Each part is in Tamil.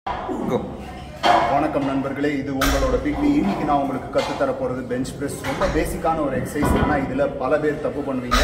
வணக்கம் நண்பர்களே இது உங்களோட பிக்னி இன்னைக்கு நான் உங்களுக்கு கற்றுத் தர போகிறது பெஞ்ச் ப்ரெஸ் ரொம்ப பேசிக்கான ஒரு எக்ஸசைஸ் ஆனால் இதில் பல பேர் தப்பு பண்ணுவீங்க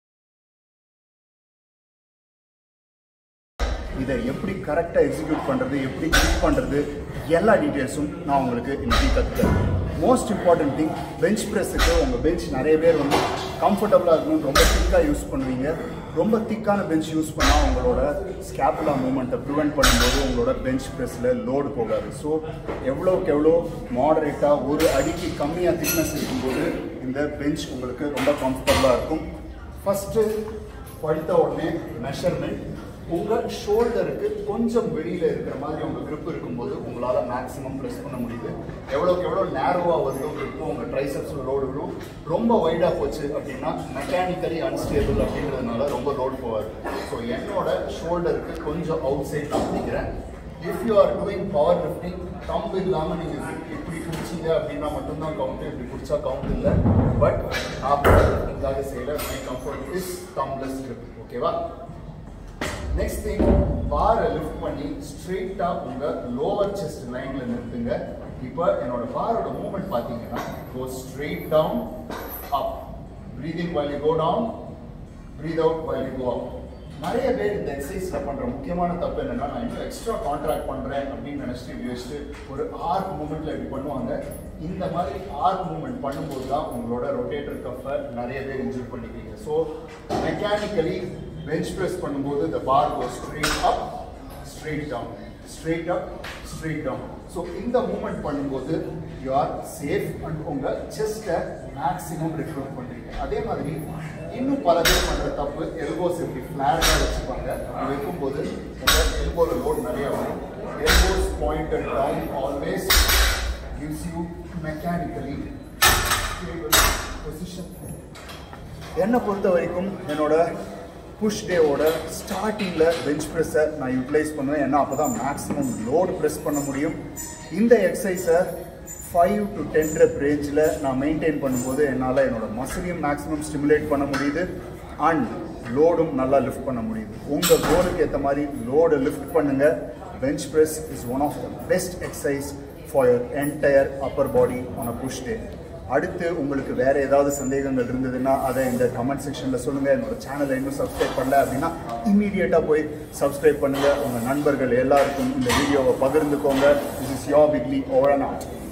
இதை எப்படி கரெக்டாக எக்ஸிக்யூட் பண்ணுறது எப்படி கிளிக் பண்ணுறது எல்லா டீட்டெயில்ஸும் நான் உங்களுக்கு இன்னைக்கு கற்றுத்தரேன் மோஸ்ட் இம்பார்ட்டன்ட் திங் பெஞ்ச் ப்ரெஸ்ஸுக்கு உங்கள் பெஞ்ச் நிறைய பேர் வந்து கம்ஃபர்டபுளாக இருக்கணும்னு ரொம்ப திக்காக யூஸ் பண்ணுவீங்க ரொம்ப திக்கான பெஞ்ச் யூஸ் பண்ணால் உங்களோட ஸ்கேப்புலா மூமெண்ட்டை ப்ரிவெண்ட் பண்ணும்போது உங்களோட பெஞ்ச் ப்ரெஸ்ஸில் லோடு போகாது ஸோ எவ்வளோக்கு எவ்வளோ மாடரேட்டாக ஒரு அடிக்கு கம்மியாக திக்னஸ் இருக்கும்போது இந்த பெஞ்ச் உங்களுக்கு ரொம்ப கம்ஃபர்டபுளாக இருக்கும் ஃபஸ்ட்டு படுத்த உடனே மெஷர்மெண்ட் உங்கள் ஷோல்டருக்கு கொஞ்சம் வெளியில் இருக்கிற மாதிரி உங்கள் grip இருக்கும்போது உங்களால் மேக்ஸிமம் ப்ரெஸ் பண்ண முடியுது எவ்வளோக்கு எவ்வளோ நேரோவாக வருதோ grip உங்கள் ட்ரைசப்ஸில் லோடு விழும் ரொம்ப வைடாக போச்சு அப்படின்னா மெக்கானிக்கலி அன்ஸ்டேபிள் அப்படின்றதுனால ரொம்ப லோடு போவார் ஸோ என்னோட ஷோல்டருக்கு கொஞ்சம் அவுட் சைட் நான் பிடிக்கிறேன் if you are doing power lifting கம்பு இல்லாமல் நீங்கள் இப்படி பிடிச்சிங்க அப்படின்னா மட்டும்தான் கவுண்ட் இப்படி பிடிச்சா கவுண்ட் இல்லை பட் நான் பவர் லிஃப்டிங்காக செய்யல my comfort is thumbless grip ஓகேவா நெக்ஸ்ட் திங் பாரை லிஃப்ட் பண்ணி ஸ்ட்ரெயிட்டாக உங்கள் லோவர் செஸ்ட் லைனில் நிறுத்துங்க இப்போ என்னோட பாரோட மூவ்மெண்ட் பார்த்தீங்கன்னா go straight down up breathing while you go down breathe out while you go up நிறைய பேர் இந்த எக்ஸசைஸில் பண்ணுற முக்கியமான தப்பு என்னன்னா நான் இன்னும் எக்ஸ்ட்ரா கான்ட்ராக்ட் பண்ணுறேன் அப்படின்னு நினச்சிட்டு இப்படி வச்சுட்டு ஒரு ஆர்க் மூமெண்ட்டில் இப்படி பண்ணுவாங்க இந்த மாதிரி ஆர்க் மூமெண்ட் பண்ணும்போது தான் உங்களோட ரொட்டேட்டர் கஃபை நிறைய பேர் இன்ஜூர் பண்ணிக்கிறீங்க ஸோ மெக்கானிக்கலி பெஞ்ச் ப்ரெஸ் பண்ணும்போது இந்த bar go straight up straight down straight up straight down so இந்த மூமெண்ட் பண்ணும்போது யூ ஆர் சேஃப் அண்ட் உங்கள் செஸ்ட்டை மேக்ஸிமம் ரெக்ரூட் பண்ணுறீங்க அதே மாதிரி இன்னும் பல பேர் பண்ணுற தப்பு எல்போஸ் இப்படி ஃப்ளாட்டாக வச்சுப்பாங்க அப்படி வைக்கும்போது உங்கள் எல்போவில் லோட் நிறைய வரும் elbows pointed down always gives you mechanically stable position என்னை பொறுத்த வரைக்கும் என்னோட புஷ் டேவோட ஸ்டார்டிங்கில் பெஞ்ச் ப்ரெஸ்ஸை நான் யூட்டிலைஸ் பண்ணுவேன் ஏன்னா அப்போ தான் மேக்ஸிமம் லோடு ப்ரெஸ் பண்ண முடியும் இந்த எக்ஸசைஸை ஃபைவ் டு டென் ரெப் ரேஞ்சில் நான் மெயின்டைன் பண்ணும்போது என்னால் என்னோட மசிலையும் மேக்ஸிமம் ஸ்டிமுலேட் பண்ண முடியுது அண்ட் லோடும் நல்லா லிஃப்ட் பண்ண முடியுது உங்கள் கோலுக்கு ஏற்ற மாதிரி லோடு லிஃப்ட் பண்ணுங்கள் bench press is one of the best exercise for your entire upper body on a push day அடுத்து உங்களுக்கு வேற ஏதாவது சந்தேகங்கள் இருந்ததுன்னா அதை இந்த கமெண்ட் செக்ஷனில் சொல்லுங்கள் என்னோட சேனலை இன்னும் சப்ஸ்கிரைப் பண்ணல அப்படின்னா இமீடியட்டாக போய் சப்ஸ்கிரைப் பண்ணுங்கள் உங்கள் நண்பர்கள் எல்லாருக்கும் இந்த வீடியோவை பகிர்ந்துக்கோங்க திஸ் இஸ் யோ பிக்லி ஓவரன்